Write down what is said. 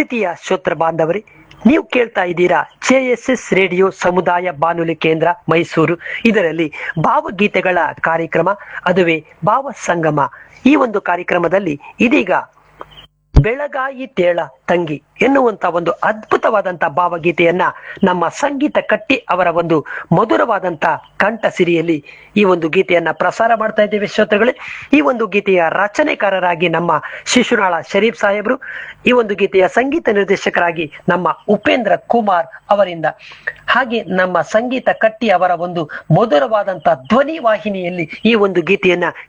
ಪ್ರೀತಿಯ ಶ್ರೋತ್ರ ಬಾಂಧವರೇ ನೀವು ಕೇಳ್ತಾ ಇದ್ದೀರಾ ಜೆ ಎಸ್ ಎಸ್ ರೇಡಿಯೋ ಸಮುದಾಯ ಬಾನುಲಿ ಕೇಂದ್ರ ಮೈಸೂರು ಇದರಲ್ಲಿ ಭಾವಗೀತೆಗಳ ಕಾರ್ಯಕ್ರಮ ಅದುವೇ ಭಾವ ಸಂಗಮ ಈ ಒಂದು ಕಾರ್ಯಕ್ರಮದಲ್ಲಿ ಇದೀಗ ಬೆಳಗಾಯಿ ತೇಳ ತಂಗಿ ಎನ್ನುವಂತ ಒಂದು ಅದ್ಭುತವಾದಂತ ಭಾವಗೀತೆಯನ್ನ ನಮ್ಮ ಸಂಗೀತ ಕಟ್ಟಿ ಅವರ ಒಂದು ಮಧುರವಾದಂತ ಕಂಠ ಸಿರಿಯಲ್ಲಿ ಈ ಒಂದು ಗೀತೆಯನ್ನ ಪ್ರಸಾರ ಮಾಡ್ತಾ ಇದ್ದೇವೆ ಶ್ರೋತೃಗಳೇ ಈ ಒಂದು ಗೀತೆಯ ರಚನೆಕಾರರಾಗಿ ನಮ್ಮ ಶಿಶುನಾಳ ಶರೀಫ್ ಸಾಹೇಬ್ರು ಈ ಒಂದು ಗೀತೆಯ ಸಂಗೀತ ನಿರ್ದೇಶಕರಾಗಿ ನಮ್ಮ ಉಪೇಂದ್ರ ಕುಮಾರ್ ಅವರಿಂದ ಹಾಗೆ ನಮ್ಮ ಸಂಗೀತ ಕಟ್ಟಿ ಅವರ ಒಂದು ಮಧುರವಾದಂತ ಧ್ವನಿ ವಾಹಿನಿಯಲ್ಲಿ ಈ ಒಂದು ಗೀತೆಯನ್ನ